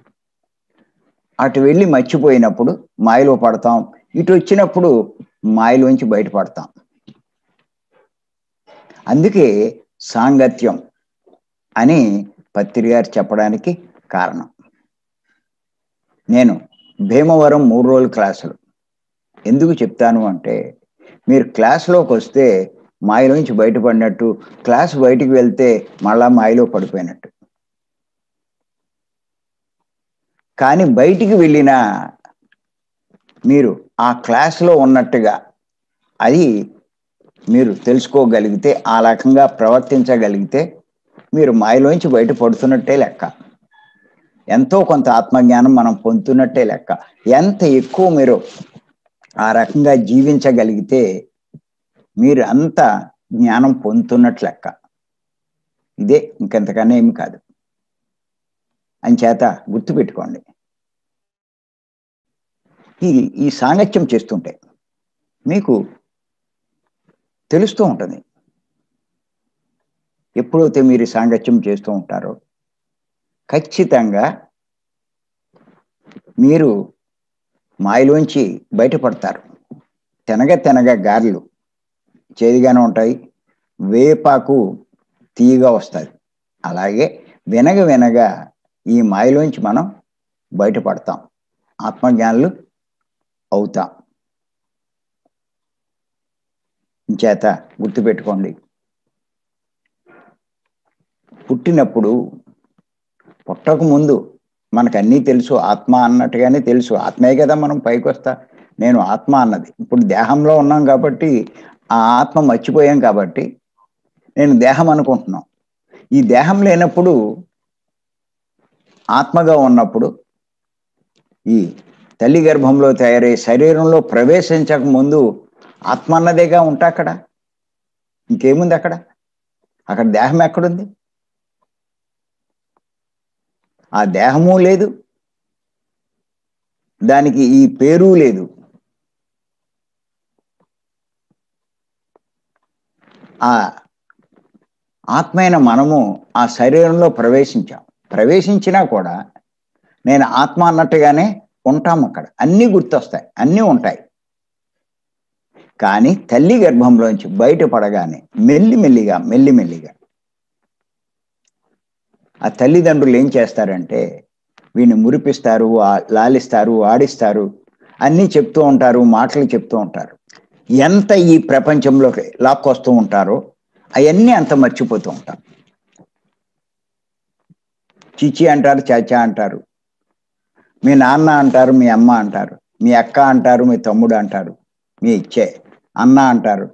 అటు వెళ్ళి మర్చిపోయినప్పుడు మాయలో పడతాం ఇటు వచ్చినప్పుడు మాయలోంచి బయటపడతాం అందుకే సాంగత్యం అని పత్రి గారు చెప్పడానికి కారణం నేను భీమవరం మూడు రోజుల క్లాసులు ఎందుకు చెప్తాను అంటే మీరు క్లాస్లోకి వస్తే మాయలోంచి బయటపడినట్టు క్లాస్ బయటికి వెళ్తే మళ్ళా మాయలో పడిపోయినట్టు కానీ బయటికి వెళ్ళినా మీరు ఆ క్లాస్లో ఉన్నట్టుగా అది మీరు తెలుసుకోగలిగితే ఆ రకంగా ప్రవర్తించగలిగితే మీరు మాయలోంచి బయట పడుతున్నట్టే లెక్క ఎంతో కొంత ఆత్మజ్ఞానం మనం పొందుతున్నట్టే లెక్క ఎంత ఎక్కువ మీరు ఆ రకంగా జీవించగలిగితే మీరు అంత జ్ఞానం పొందుతున్నట్లు లెక్క ఇదే ఇంకెంతకన్నా ఏమి కాదు అంచేత గుర్తుపెట్టుకోండి ఈ ఈ సాంగత్యం చేస్తుంటే మీకు తెలుస్తూ ఉంటుంది ఎప్పుడైతే మీరు ఈ సాంగత్యం చేస్తూ ఉంటారో ఖచ్చితంగా మీరు మాయలోంచి బయటపడతారు తెనగ తెనగ గారెలు చేదుగానే ఉంటాయి వేపాకు తీయగా వస్తుంది అలాగే వినగ వినగ ఈ మాయలోంచి మనం బయటపడతాం ఆత్మజ్ఞానులు అవుతాం చేత గుర్తుపెట్టుకోండి పుట్టినప్పుడు పుట్టక ముందు మనకు అన్నీ తెలుసు ఆత్మ అన్నట్టుగానే తెలుసు ఆత్మే కదా మనం పైకి వస్తా నేను ఆత్మ అన్నది ఇప్పుడు దేహంలో ఉన్నాం కాబట్టి ఆ ఆత్మ మర్చిపోయాం కాబట్టి నేను దేహం అనుకుంటున్నాం ఈ దేహం లేనప్పుడు ఆత్మగా ఉన్నప్పుడు ఈ తల్లి గర్భంలో తయారై శరీరంలో ప్రవేశించక ముందు ఆత్మ అన్నదేగా ఉంటా అక్కడ ఇంకేముంది అక్కడ అక్కడ దేహం ఎక్కడుంది ఆ దేహము లేదు దానికి ఈ పేరు లేదు ఆ ఆత్మైన మనము ఆ శరీరంలో ప్రవేశించాం ప్రవేశించినా కూడా నేను ఆత్మ అన్నట్టుగానే ఉంటాం అక్కడ అన్నీ గుర్తొస్తాయి అన్నీ ఉంటాయి కానీ తల్లి గర్భంలోంచి బయటపడగానే మెల్లిమెల్లిగా మెల్లిమెల్లిగా ఆ తల్లిదండ్రులు ఏం చేస్తారంటే వీడిని మురిపిస్తారు లాలిస్తారు ఆడిస్తారు అన్నీ చెప్తూ ఉంటారు మాటలు చెప్తూ ఉంటారు ఎంత ఈ ప్రపంచంలోకి లాక్కొస్తూ ఉంటారో అవన్నీ అంత మర్చిపోతూ ఉంటారు చిచి అంటారు చాచా అంటారు మీ నాన్న అంటారు మీ అమ్మ అంటారు మీ అక్క అంటారు మీ తమ్ముడు అంటారు మీ ఇచ్చే అన్న అంటారు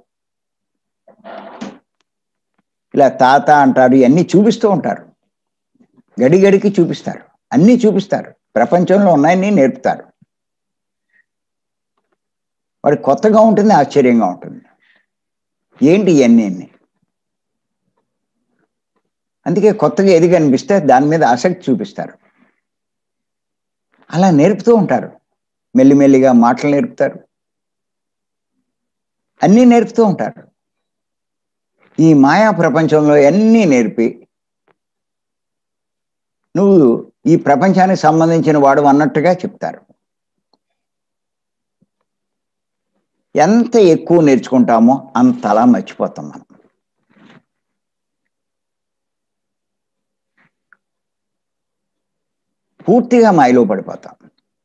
ఇలా తాత అంటారు ఇవన్నీ చూపిస్తూ ఉంటారు గడి గడికి చూపిస్తారు అన్నీ చూపిస్తారు ప్రపంచంలో ఉన్నాయని నేర్పుతారు వాడి కొత్తగా ఉంటుంది ఆశ్చర్యంగా ఉంటుంది ఏంటి ఇవన్నీ అందుకే కొత్తగా ఏది కనిపిస్తే దాని మీద ఆసక్తి చూపిస్తారు అలా నేర్పుతూ ఉంటారు మెల్లిమెల్లిగా మాటలు నేర్పుతారు అన్నీ నేర్పుతూ ఉంటారు ఈ మాయా ప్రపంచంలో అన్నీ నేర్పి నువ్వు ఈ ప్రపంచానికి సంబంధించిన వాడు అన్నట్టుగా చెప్తారు ఎంత ఎక్కువ నేర్చుకుంటామో అంతలా మర్చిపోతాం మనం పూర్తిగా మాయలో పడిపోతాం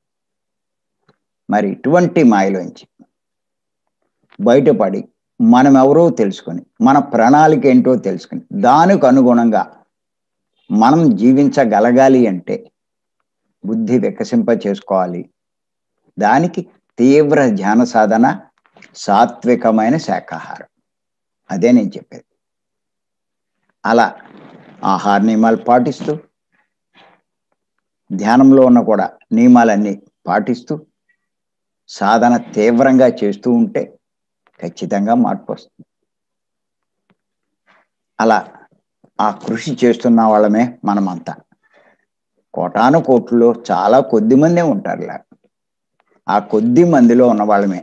మరి ఇటువంటి మాయలోంచి బయటపడి మనం ఎవరో తెలుసుకొని మన ప్రణాళిక ఏంటో తెలుసుకొని దానికి అనుగుణంగా మనం జీవించగలగాలి అంటే బుద్ధి వికసింప చేసుకోవాలి దానికి తీవ్ర ధ్యాన సాధన సాత్వికమైన శాకాహారం అదే నేను చెప్పేది అలా ఆహార నియమాలు పాటిస్తూ ధ్యానంలో ఉన్న కూడా నియమాలన్నీ పాటిస్తూ సాధన తీవ్రంగా చేస్తూ ఉంటే ఖచ్చితంగా మార్పు వస్తుంది అలా ఆ కృషి చేస్తున్న వాళ్ళమే మనమంతా కోటాను కోట్లలో చాలా కొద్ది మందే ఉంటారు ఇలా ఆ కొద్ది మందిలో ఉన్న వాళ్ళమే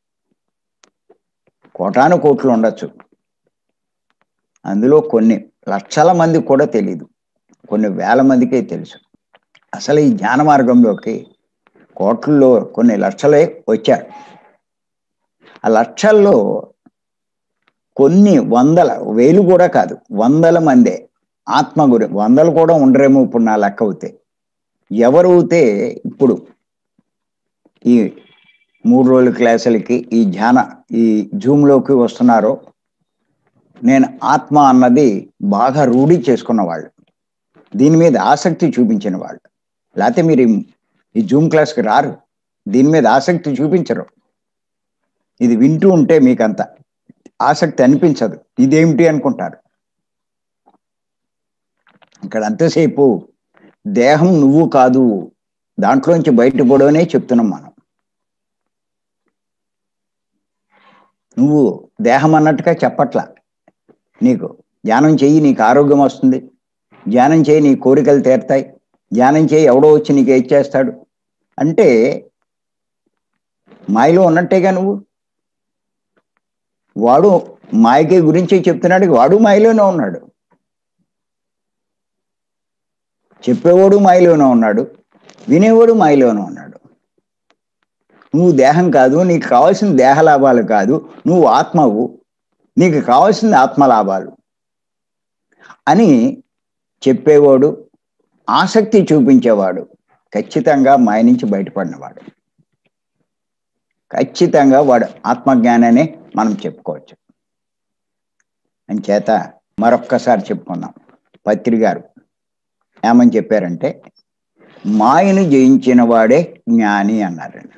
కోటాను కోట్లు ఉండొచ్చు అందులో కొన్ని లక్షల మంది కూడా తెలియదు కొన్ని వేల మందికే తెలుసు అసలు ఈ జ్ఞాన మార్గంలోకి కోట్లలో కొన్ని లక్షలే వచ్చారు ఆ లక్షల్లో కొన్ని వందల వేలు కూడా కాదు వందల మందే ఆత్మ గురి వందలు కూడా ఉండరేమో ఇప్పుడు నా లెక్క అవుతే ఎవరైతే ఇప్పుడు ఈ మూడు రోజుల క్లాసులకి ఈ ధ్యాన ఈ జూమ్లోకి వస్తున్నారో నేను ఆత్మ అన్నది బాగా రూఢి చేసుకున్న వాళ్ళు దీని మీద ఆసక్తి చూపించిన వాళ్ళు లేకపోతే మీరు ఈ జూమ్ క్లాస్కి రారు దీని మీద ఆసక్తి చూపించరు ఇది వింటూ ఉంటే మీకంత ఆసక్తి అనిపించదు ఇదేమిటి అనుకుంటారు ఇక్కడ అంతసేపు దేహం నువ్వు కాదు దాంట్లోంచి బయటపడవనే చెప్తున్నాం మనం నువ్వు దేహం అన్నట్టుగా చెప్పట్లా నీకు ధ్యానం చెయ్యి నీకు ఆరోగ్యం వస్తుంది ధ్యానం చేయి నీ కోరికలు తీరుతాయి ధ్యానం చేయి ఎవడో వచ్చి నీకు ఇచ్చేస్తాడు అంటే మాయలో ఉన్నట్టేగా నువ్వు వాడు మాయకి గురించి చెప్తున్నాడు వాడు మాయలోనే ఉన్నాడు చెప్పేవాడు మాయలోనే ఉన్నాడు వినేవాడు మాయలోనే ఉన్నాడు నువ్వు దేహం కాదు నీకు కావాల్సిన దేహ లాభాలు కాదు నువ్వు ఆత్మవు నీకు కావాల్సింది ఆత్మలాభాలు అని చెప్పేవాడు ఆసక్తి చూపించేవాడు ఖచ్చితంగా మాయ నుంచి బయటపడినవాడు ఖచ్చితంగా వాడు ఆత్మజ్ఞాననే మనం చెప్పుకోవచ్చు అంచేత మరొక్కసారి చెప్పుకున్నాం పత్రి గారు ఏమని చెప్పారంటే మాయను జయించిన వాడే జ్ఞాని అన్నారండి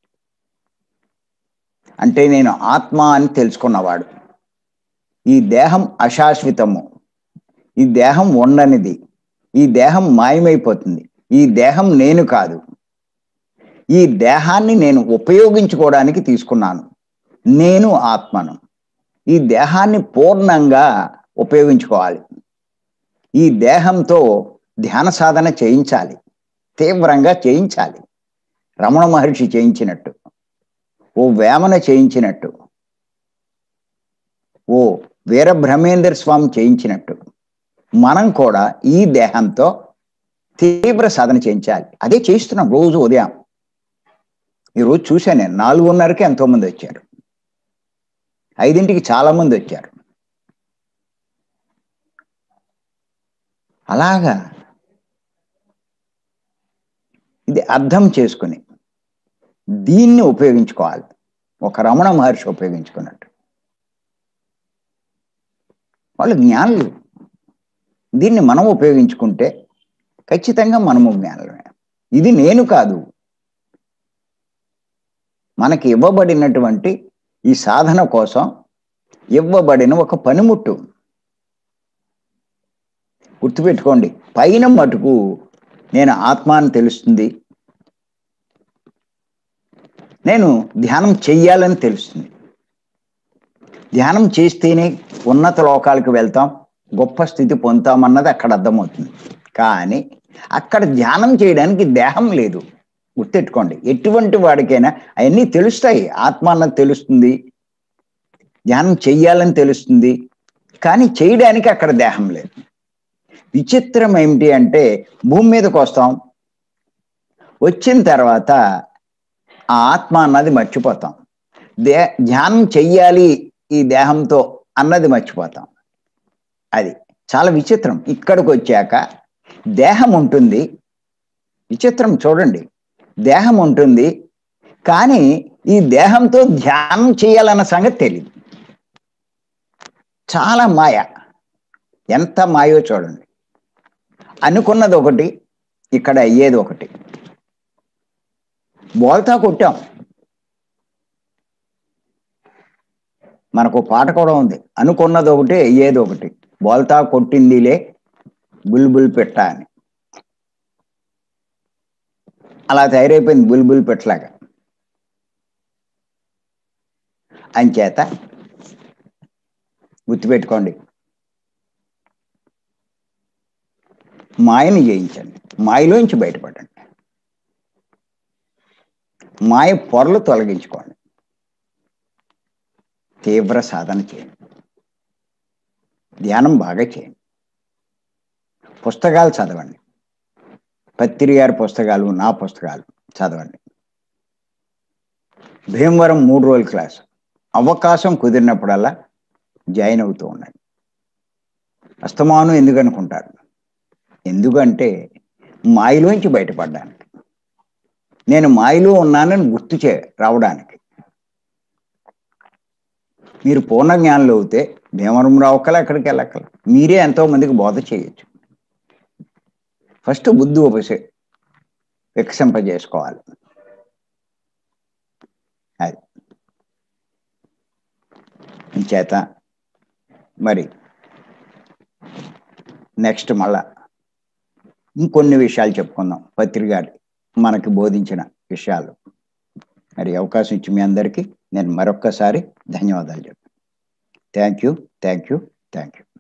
అంటే నేను ఆత్మ అని తెలుసుకున్నవాడు ఈ దేహం అశాశ్వతము ఈ దేహం ఉండనిది ఈ దేహం మాయమైపోతుంది ఈ దేహం నేను కాదు ఈ దేహాన్ని నేను ఉపయోగించుకోవడానికి తీసుకున్నాను నేను ఆత్మను ఈ దేహాన్ని పూర్ణంగా ఉపయోగించుకోవాలి ఈ దేహంతో ధ్యాన సాధన చేయించాలి తీవ్రంగా చేయించాలి రమణ మహర్షి చేయించినట్టు ఓ వేమన చేయించినట్టు ఓ వీర బ్రహ్మేంద్ర స్వామి చేయించినట్టు మనం కూడా ఈ దేహంతో తీవ్ర సాధన చేయించాలి అదే చేయిస్తున్నాం రోజు ఉదయం ఈరోజు చూశాను నేను నాలుగున్నరకి ఎంతో మంది వచ్చారు ఐదింటికి చాలా మంది వచ్చారు అలాగా ఇది అర్థం చేసుకుని దీన్ని ఉపయోగించుకోవాలి ఒక రమణ మహర్షి ఉపయోగించుకున్నట్టు వాళ్ళు జ్ఞానులు దీన్ని మనం ఉపయోగించుకుంటే ఖచ్చితంగా మనము జ్ఞానులమే ఇది నేను కాదు మనకి ఇవ్వబడినటువంటి ఈ సాధన కోసం ఇవ్వబడిన ఒక పనిముట్టు గుర్తుపెట్టుకోండి పైన మటుకు నేను ఆత్మ అని తెలుస్తుంది నేను ధ్యానం చెయ్యాలని తెలుస్తుంది ధ్యానం చేస్తేనే ఉన్నత లోకాలకు వెళ్తాం గొప్ప స్థితి పొందుతామన్నది అక్కడ అర్థమవుతుంది కానీ అక్కడ ధ్యానం చేయడానికి దేహం లేదు గుర్తెట్టుకోండి ఎటువంటి వాడికైనా అవన్నీ తెలుస్తాయి ఆత్మ అన్నది తెలుస్తుంది ధ్యానం చెయ్యాలని తెలుస్తుంది కానీ చేయడానికి అక్కడ దేహం లేదు విచిత్రం ఏమిటి అంటే భూమి మీదకి వస్తాం వచ్చిన తర్వాత ఆ ఆత్మ అన్నది మర్చిపోతాం దే ధ్యానం చెయ్యాలి ఈ దేహంతో అన్నది మర్చిపోతాం అది చాలా విచిత్రం ఇక్కడికి వచ్చాక దేహం ఉంటుంది విచిత్రం చూడండి దేహం ఉంటుంది కానీ ఈ దేహంతో ధ్యానం చేయాలన్న సంగతి తెలియదు చాలా మాయ ఎంత మాయో చూడండి అనుకున్నది ఒకటి ఇక్కడ అయ్యేది ఒకటి బోల్తా కొట్టాం మనకు పాట కూడా ఉంది అనుకున్నది ఒకటి అయ్యేది ఒకటి బోల్తా కొట్టిందిలే బుల్బుల్ పెట్ట అని అలా తయారైపోయింది బుల్బుల్ పెట్టలాగా అంచేత గుర్తుపెట్టుకోండి మాయని జయించండి మాయలోంచి బయటపడండి మాయ పొరలు తొలగించుకోండి తీవ్ర సాధన చేయండి ధ్యానం బాగా చేయండి పుస్తకాలు చదవండి పత్రి గారి పుస్తకాలు నా పుస్తకాలు చదవండి భీమవరం మూడు రోజుల క్లాస్ అవకాశం కుదిరినప్పుడల్లా జాయిన్ అవుతూ ఉండండి అస్తమానం ఎందుకు అనుకుంటారు ఎందుకంటే మాయలోంచి బయటపడడానికి నేను మాయలో ఉన్నానని గుర్తు చే రావడానికి మీరు పూర్ణ జ్ఞానంలో అవుతే భీమవరం రావక్కల ఎక్కడికి వెళ్ళక్కల మీరే ఎంతో మందికి బోధ చేయొచ్చు ఫస్ట్ బుద్ధి ఉపసే వికసింపజేసుకోవాలి అది చేత మరి నెక్స్ట్ మళ్ళా ఇంకొన్ని విషయాలు చెప్పుకుందాం పత్రికాలు మనకి బోధించిన విషయాలు మరి అవకాశం ఇచ్చి మీ అందరికీ నేను మరొక్కసారి ధన్యవాదాలు చెప్పాను thank you thank you thank you